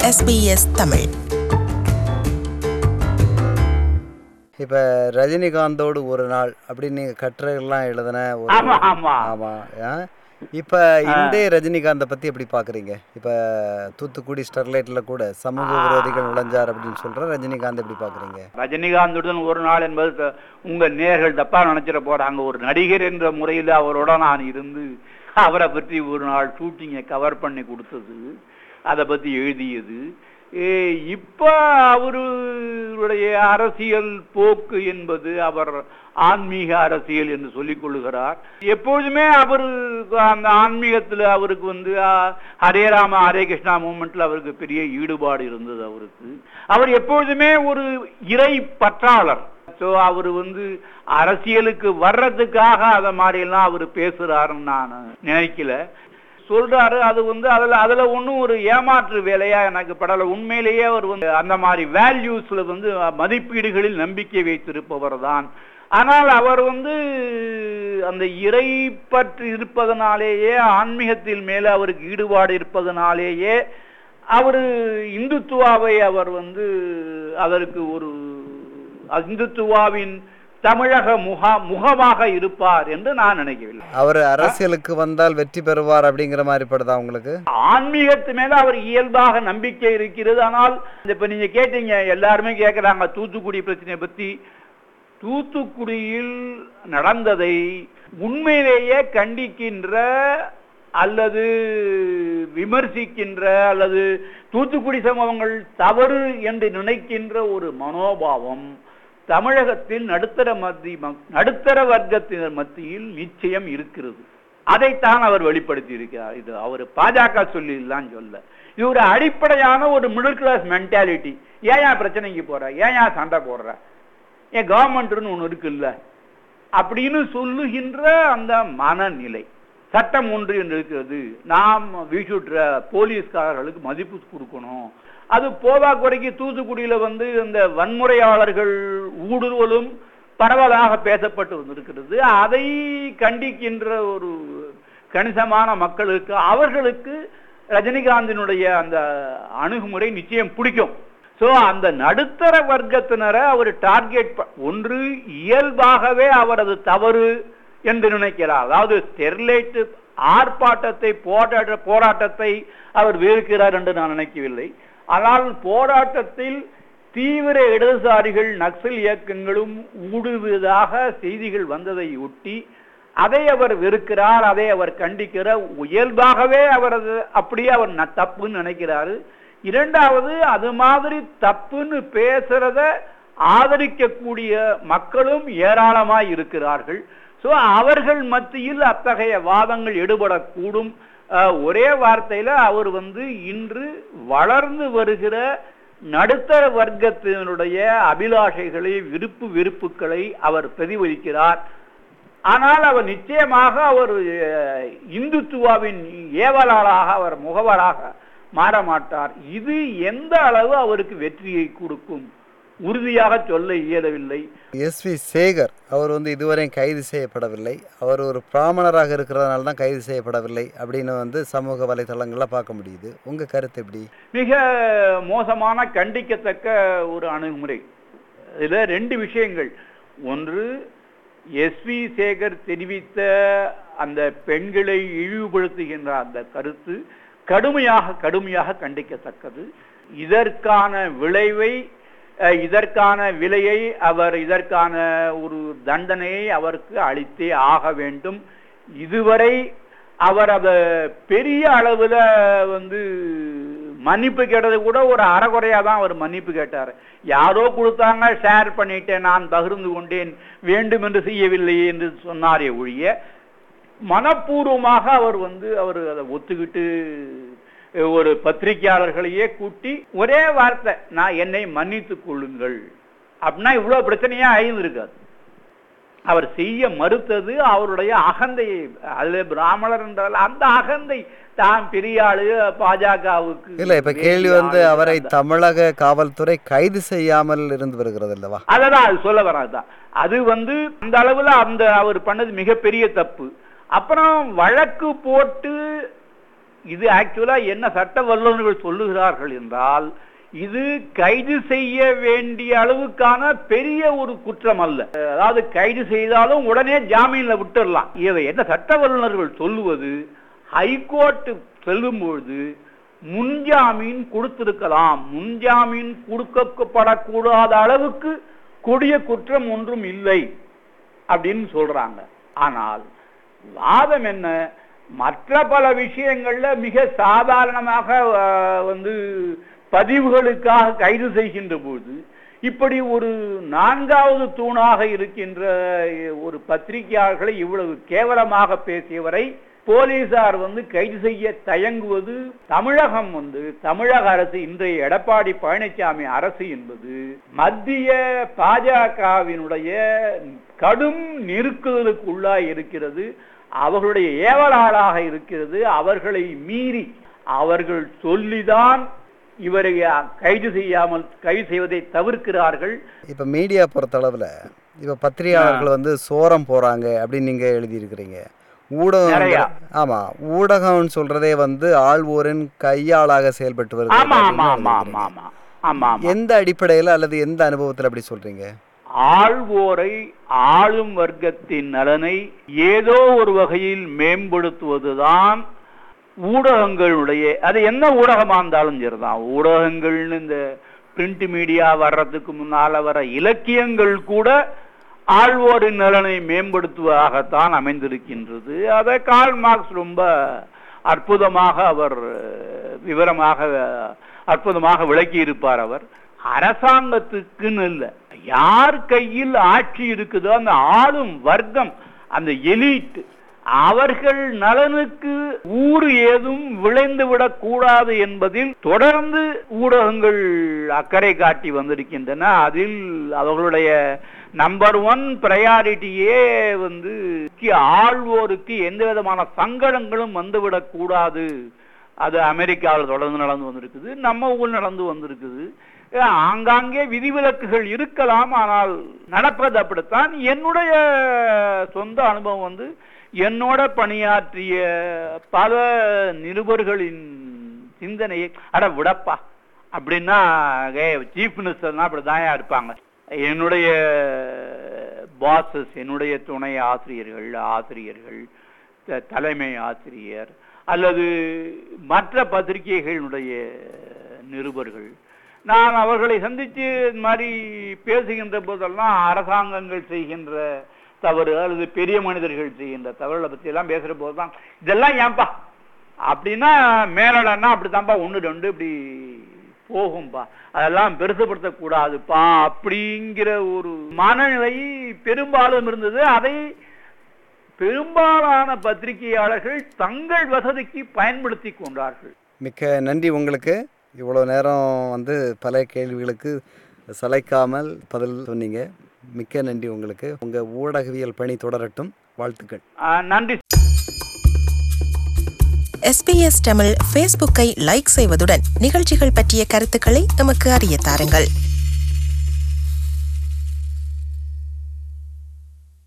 SBS Tamil இப்போ ரஜினிகாந்தோடு ஒரு நாள் அப்படின்னு நீங்கள் கட்டுரைகள்லாம் எழுதின ஒரு ஆமா ஆமா ஆமாம் இப்போ இந்தே ரஜினிகாந்தை பற்றி எப்படி பார்க்குறீங்க இப்போ தூத்துக்குடி ஸ்டெர்லைட்டில் கூட சமூக விரோதிகள் நுழைஞ்சார் அப்படின்னு சொல்கிற ரஜினிகாந்த் எப்படி பார்க்குறீங்க ரஜினிகாந்துடன் ஒரு நாள் என்பது த- உங்க நேர்கள் தப்பா நினைச்சிட போறாங்க ஒரு நடிகர் என்ற முறையில் அவரோட நான் இருந்து அவரை பற்றி ஒரு நாள் ஷூட்டிங்கை கவர் பண்ணி கொடுத்தது அதை பத்தி எழுதியது ஏ, இப்ப அவருடைய அரசியல் போக்கு என்பது அவர் ஆன்மீக அரசியல் என்று சொல்லிக் கொள்ளுகிறார் எப்பொழுதுமே அவர் அந்த ஆன்மீகத்துல அவருக்கு வந்து ஆ, ஹரே ராம ஹரே கிருஷ்ணா மூமெண்ட்ல அவருக்கு பெரிய ஈடுபாடு இருந்தது அவருக்கு அவர் எப்பொழுதுமே ஒரு இறை பற்றாளர் ஸோ அவர் வந்து அரசியலுக்கு வர்றதுக்காக அத மாதிரி எல்லாம் அவர் பேசுறாருன்னு நான் நினைக்கல சொல்றாரு அது வந்து அதுல அதுல ஒண்ணும் ஒரு ஏமாற்று வேலையா எனக்கு படல உண்மையிலேயே அவர் வந்து அந்த மாதிரி வேல்யூஸ்ல வந்து மதிப்பீடுகளில் நம்பிக்கை வைத்திருப்பவர் தான் ஆனால் அவர் வந்து அந்த இறை பற்று இருப்பதனாலேயே ஆன்மீகத்தில் மேல அவருக்கு ஈடுபாடு இருப்பதனாலேயே அவர் இந்துத்துவாவை அவர் வந்து அதற்கு ஒரு இந்துத்துவாவின் தமிழக முகா முகமாக இருப்பார் என்று நான் நினைக்கவில்லை அவர் அரசியலுக்கு வந்தால் வெற்றி பெறுவார் அப்படிங்கிற மாதிரி படுதா உங்களுக்கு ஆன்மீகத்து மேல அவர் இயல்பாக நம்பிக்கை இருக்கிறது ஆனால் இப்ப நீங்க கேட்டீங்க எல்லாருமே கேக்குறாங்க தூத்துக்குடி பிரச்சனையை பத்தி தூத்துக்குடியில் நடந்ததை உண்மையிலேயே கண்டிக்கின்ற அல்லது விமர்சிக்கின்ற அல்லது தூத்துக்குடி சம்பவங்கள் தவறு என்று நினைக்கின்ற ஒரு மனோபாவம் தமிழகத்தில் நடுத்தர மத்தி நடுத்தர வர்க்கத்தினர் மத்தியில் நிச்சயம் இருக்கிறது அதைத்தான் அவர் வெளிப்படுத்தி இருக்கிறார் இது அவர் பாஜக சொல்லிடலாம் சொல்ல இது ஒரு அடிப்படையான ஒரு மிடில் கிளாஸ் மென்டாலிட்டி ஏன் ஏன் பிரச்சனைக்கு போற ஏன் ஏன் சண்டை போடுற ஏன் கவர்மெண்ட்னு ஒன்று இருக்குல்ல அப்படின்னு சொல்லுகின்ற அந்த மனநிலை சட்டம் ஒன்று என்று இருக்கிறது நாம் வீசுட்ற போலீஸ்காரர்களுக்கு மதிப்பு கொடுக்கணும் அது போதா குறைக்கு தூத்துக்குடியில வந்து இந்த வன்முறையாளர்கள் ஊடுருவலும் பரவலாக பேசப்பட்டு வந்திருக்கிறது அதை கண்டிக்கின்ற ஒரு கணிசமான மக்களுக்கு அவர்களுக்கு ரஜினிகாந்தினுடைய அந்த அணுகுமுறை நிச்சயம் பிடிக்கும் சோ அந்த நடுத்தர வர்க்கத்தினரை அவர் டார்கெட் ப- ஒன்று இயல்பாகவே அவரது தவறு என்று நினைக்கிறார் அதாவது ஸ்டெர்லைட் ஆர்ப்பாட்டத்தை போராட்ட போராட்டத்தை அவர் வெறுக்கிறார் என்று நான் நினைக்கவில்லை ஆனால் போராட்டத்தில் தீவிர இடதுசாரிகள் நக்சல் இயக்கங்களும் ஊடுருவதாக செய்திகள் வந்ததை ஒட்டி அதை அவர் வெறுக்கிறார் அதை அவர் கண்டிக்கிறார் இயல்பாகவே அவரது அப்படியே அவர் ந- தப்புன்னு நினைக்கிறாரு இரண்டாவது அது மாதிரி தப்புன்னு பேசுறத ஆதரிக்கக்கூடிய மக்களும் ஏராளமாய் இருக்கிறார்கள் சோ அவர்கள் மத்தியில் அத்தகைய வாதங்கள் எடுபடக்கூடும் அஹ், ஒரே வார்த்தையில அவர் வந்து இன்று வளர்ந்து வருகிற நடுத்தர வர்க்கத்தினுடைய அபிலாஷைகளை விருப்பு வெறுப்புகளை அவர் பிரதிபலிக்கிறார் ஆனால் அவர் நிச்சயமாக அவர் அஹ், இந்துத்துவாவின் ஏவலாளாக அவர் முகவராக மாற மாட்டார் இது எந்த அளவு அவருக்கு வெற்றியை கொடுக்கும் உறுதியாக சொல்ல இயலவில்லை எஸ் வி சேகர் அவர் வந்து இதுவரை கைது செய்யப்படவில்லை அவர் ஒரு பிராமணராக இருக்கிறதுனால தான் கைது செய்யப்படவில்லை அப்படின்னு வந்து சமூக வலைத்தளங்களில் பார்க்க முடியுது உங்கள் கருத்து எப்படி மிக மோசமான கண்டிக்கத்தக்க ஒரு அணுகுமுறை இதுல ரெண்டு விஷயங்கள் ஒன்று எஸ் வி சேகர் தெரிவித்த அந்த பெண்களை இழிவுபடுத்துகின்ற அந்த கருத்து கடுமையாக கடுமையாக கண்டிக்கத்தக்கது இதற்கான விளைவை அஹ், இதற்கான விலையை அவர் இதற்கான ஒரு தண்டனையை அவருக்கு அளித்தே ஆக வேண்டும் இதுவரை அவர் அத பெரிய அளவுல வந்து மன்னிப்பு கேட்டது கூட ஒரு அறகுறையா தான் அவர் மன்னிப்பு கேட்டார் யாரோ கொடுத்தாங்க ஷேர் பண்ணிட்டேன் நான் பகிர்ந்து கொண்டேன் வேண்டும் என்று செய்யவில்லை என்று சொன்னாரே ஒழிய மனப்பூர்வமாக அவர் வந்து அவர் அதை ஒத்துக்கிட்டு ஒரு பத்திரிகையாளர்களையே கூட்டி ஒரே வார்த்தை நான் என்னை மன்னித்துக் கொள்ளுங்கள் அப்படின்னா இவ்வளவு பிரச்சனையா ஆயிருந்திருக்காது அவர் செய்ய மறுத்தது அவருடைய அகந்தையை அதுல பிராமணர் என்றால் அந்த அகந்தை தான் பெரிய ஆளு பாஜகவுக்கு இல்லை இப்போ கேள்வி வந்து அவரை தமிழக காவல்துறை கைது செய்யாமல் இருந்து வருகிறது அல்லவா அததான் அது சொல்ல வராதுதான் அது வந்து அந்த அளவுல அந்த அவர் பண்ணது மிகப்பெரிய தப்பு அப்புறம் வழக்கு போட்டு இது ஆக்சுவலா என்ன சட்ட வல்லுநர்கள் சொல்லுகிறார்கள் என்றால் இது கைது செய்ய வேண்டிய அளவுக்கான பெரிய ஒரு குற்றம் அல்ல அதாவது கைது செய்தாலும் உடனே ஜாமீன்ல விட்டுடலாம் இவை என்ன சட்ட வல்லுநர்கள் சொல்லுவது ஹைகோர்ட் செல்லும் பொழுது முன்ஜாமீன் கொடுத்திருக்கலாம் முன்ஜாமீன் கொடுக்கப்படக்கூடாத அளவுக்கு கொடிய குற்றம் ஒன்றும் இல்லை அப்படின்னு சொல்றாங்க ஆனால் வாதம் என்ன மற்ற பல விஷயங்கள்ல மிக சாதாரணமாக அஹ், வந்து பதிவுகளுக்காக கைது செய்கின்ற போது இப்படி ஒரு நான்காவது தூணாக இருக்கின்ற ஒரு பத்திரிகையாளர்களை இவ்வளவு கேவலமாக பேசியவரை போலீசார் வந்து கைது செய்ய தயங்குவது தமிழகம் வந்து தமிழக அரசு இன்றைய எடப்பாடி பழனிசாமி அரசு என்பது மத்திய பாஜகவினுடைய கடும் நெருக்குதலுக்கு உள்ளாய் இருக்கிறது அவர்களுடைய ஏவலாளாக இருக்கிறது அவர்களை மீறி அவர்கள் சொல்லிதான் இவரை கைது செய்யாமல் கைது செய்வதை தவிர்க்கிறார்கள் இப்போ மீடியா பொறுத்தளவில் இப்போ பத்திரிகையாளர்கள் வந்து சோரம் போகிறாங்க அப்படின்னு நீங்கள் எழுதியிருக்கிறீங்க ஊடகம் நிறையா. ஆமாம் ஊடகம்னு சொல்கிறதே வந்து ஆள்வோரின் கையாளாக செயல்பட்டு வருது ஆமா ஆமா அப்படின்னு ஆமா எழுதியிருக்கிறீங்க. ஆமா ஆமா ஆமா ஆமா எந்த அடிப்படையில் அல்லது எந்த அனுபவத்தில் அப்படி சொல்கிறீங்க ஆள்வோரை ஆளும் வர்க்கத்தின் நலனை ஏதோ ஒரு வகையில் மேம்படுத்துவதுதான் ஊடகங்களுடைய அது என்ன ஊடகமா இருந்தாலும் சரிதான் ஊடகங்கள்னு இந்த பிரிண்ட் மீடியா வர்றதுக்கு முன்னால வர இலக்கியங்கள் கூட ஆள்வோரின் நலனை மேம்படுத்துவதாகத்தான் அமைந்திருக்கின்றது அதை கார்ல் மார்க்ஸ் ரொம்ப அற்புதமாக அவர் விவரமாக அற்புதமாக விளக்கி இருப்பார் அவர் அரசாங்கத்துக்குன்னு இல்லை யார் கையில் ஆட்சி இருக்குதோ அந்த ஆளும் வர்க்கம் அந்த எலீட் அவர்கள் நலனுக்கு ஊறு ஏதும் விளைந்து விடக்கூடாது என்பதில் தொடர்ந்து ஊடகங்கள் அக்கறை காட்டி வந்திருக்கின்றன அதில் அவர்களுடைய நம்பர் ஒன் பிரையாரிட்டியே வந்து ஆள்வோருக்கு எந்த விதமான சங்கடங்களும் வந்துவிடக் கூடாது அது அமெரிக்காவில் தொடர்ந்து நடந்து வந்திருக்குது நம்ம ஊர் நடந்து வந்திருக்குது ஆங்காங்கே விதிவிலக்குகள் இருக்கலாம் ஆனால் நடப்பது அப்படித்தான் என்னுடைய சொந்த அனுபவம் வந்து என்னோட பணியாற்றிய பல நிருபர்களின் சிந்தனையை அட விடப்பா அப்படின்னா சீஃப் மினிஸ்டர்னா அப்படிதான் இருப்பாங்க என்னுடைய பாசஸ் என்னுடைய துணை ஆசிரியர்கள் ஆசிரியர்கள் த- தலைமை ஆசிரியர் அல்லது மற்ற பத்திரிகைகளுடைய நிருபர்கள் நான் அவர்களை சந்தித்து இது மாதிரி பேசுகின்ற போதெல்லாம் அரசாங்கங்கள் செய்கின்ற தவறு அல்லது பெரிய மனிதர்கள் செய்கின்ற தவறுகளை பத்தி எல்லாம் பேசுற போதுதான் இதெல்லாம் ஏன்பா அப்படின்னா மேலடன்னா அப்படித்தான்ப்பா ஒன்று ரெண்டு இப்படி போகும்பா அதெல்லாம் பெருசுப்படுத்த கூடாதுப்பா அப்படிங்கிற ஒரு மனநிலை பெரும்பாலும் இருந்தது அதை பெரும்பாலான பத்திரிகையாளர்கள் தங்கள் வசதிக்கு பயன்படுத்தி கொண்டார்கள் மிக்க நன்றி உங்களுக்கு இவ்வளோ நேரம் வந்து பல கேள்விகளுக்கு சளைக்காமல் பதில் சொன்னீங்க மிக்க நன்றி உங்களுக்கு உங்கள் ஊடகவியல் பணி தொடரட்டும் வாழ்த்துக்கள் ஆஹ் நன்றி எஸ்பிஎஸ் தமிழ் ஃபேஸ்புக்கை லைக் செய்வதுடன் நிகழ்ச்சிகள் பற்றிய கருத்துக்களை எமக்கு அறிய தாருங்கள்